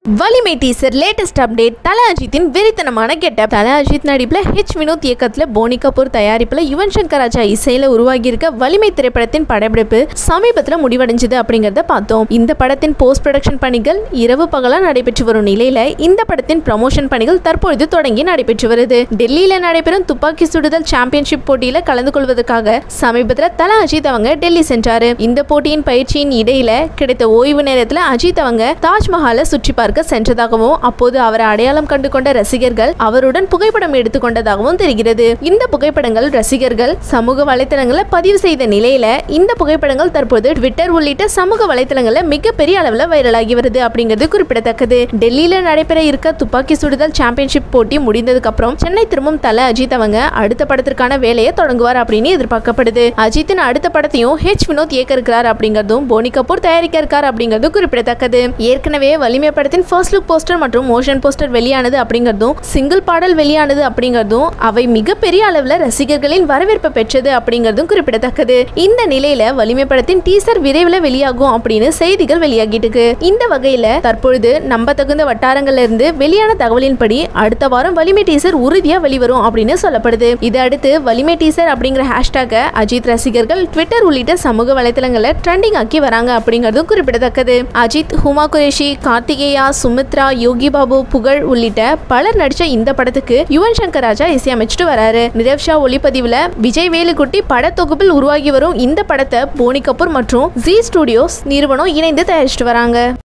வலிமை teaser latest update தல அஜித்தின் வெறித்தனமான கெட்டப் தல அஜித் நடிப்புல ஹெச் வினோத் இயக்கத்துல போனி கபூர் தயாரிப்புல யுவன் சங்கர் ராஜா இசையில உருவாகி இருக்க வலிமை திரைப்படத்தின் படப்பிடிப்பு சமீபத்துல முடிவடைஞ்சது அப்படிங்கறத பார்த்தோம் இந்த படத்தின் போஸ்ட் ப்ரொடக்ஷன் பணிகள் இரவு பகலா நடைபெற்று வரும் நிலையில இந்த படத்தின் ப்ரமோஷன் பணிகள் தற்பொழுது தொடங்கி நடைபெற்று வருது டெல்லியில நடைபெறும் துப்பாக்கி சுடுதல் சாம்பியன்ஷிப் போட்டியில கலந்து கொள்வதற்காக சமீபத்துல தல அஜித் அவங்க டெல்லி சென்றாரு இந்த போட்டியின் பயிற்சியின் இடையில கிடைத்த ஓய்வு நேரத்துல அஜித் அவங்க தாஜ்மஹாலை சுற்றி பார்க்க சென்றதாகவும் அப்போது அவரை அடையாளம் கண்டு கொண்ட ரசிகர்கள் அவருடன் புகைப்படம் எடுத்துக்கொண்டதாகவும் தெரிகிறது இந்த புகைப்படங்கள் ரசிகர்கள் சமூக வலைத்தளங்கள்ல பதிவு செய்த நிலையில இந்த புகைப்படங்கள் தற்போது ட்விட்டர் உள்ளிட்ட சமூக வலைத்தளங்கள்ல மிகப்பெரிய அளவுல வைரலாகி வருது அப்படிங்கிறது குறிப்பிடத்தக்கது டெல்லியில நடைபெற இருக்க துப்பாக்கி சுடுதல் சாம்பியன்ஷிப் போட்டி முடிந்ததுக்கு அப்புறம் சென்னை திரும்பும் தல அஜித் அவங்க அடுத்த படத்திற்கான வேலையை தொடங்குவார் அப்படின்னு எதிர்பார்க்கப்படுது அஜித்தின் அடுத்த படத்தையும் ஹெச் வினோத் இயக்க இருக்கிறார் அப்படிங்கிறதும் போனி கபூர் தயாரிக்க இருக்கார் அப்படிங்கிறதும் குறிப்பிடத்தக்கது ஏற்கனவே வலிமை படத்தின் ஃபர்ஸ்ட் லுக் போஸ்டர் மற்றும் மோஷன் போஸ்டர் வெளியானது அப்படிங்கிறதும் சிங்கிள் பாடல் வெளியானது அப்படிங்கிறதும் அவை மிகப்பெரிய அளவில் ரசிகர்களின் வரவேற்பை பெற்றது அப்படிங்கிறதும் குறிப்பிடத்தக்கது இந்த நிலையில வலிமை படத்தின் டீசர் விரைவில் வெளியாகும் அப்படின்னு செய்திகள் வெளியாகிட்டு இருக்கு இந்த வகையில தற்பொழுது நம்ப தகுந்த வட்டாரங்கள்ல இருந்து வெளியான தகவலின்படி அடுத்த வாரம் வலிமை டீசர் உறுதியா வெளிவரும் அப்படின்னு சொல்லப்படுது இதை அடுத்து வலிமை டீசர் அப்படிங்கிற ஹேஷ்டாக அஜித் ரசிகர்கள் ட்விட்டர் உள்ளிட்ட சமூக வலைத்தளங்களை ட்ரெண்டிங் ஆக்கி வராங்க அப்படிங்கிறதும் குறிப்பிடத்தக்கது அஜித் ஹுமா குரேஷி கார்த்திகேயா சுமித்ரா யோகி பாபு புகழ் உள்ளிட்ட பலர் நடிச்ச இந்த படத்துக்கு யுவன் சங்கர் ராஜா இசையமைச்சிட்டு வராரு நிரவ் ஷா ஒளிப்பதிவுல விஜய் வேலுக்குட்டி படத்தொகுப்பில் உருவாகி வரும் இந்த படத்தை போனி கபூர் மற்றும் ஜி ஸ்டுடியோஸ் நிறுவனம் இணைந்து தயாரிச்சிட்டு வராங்க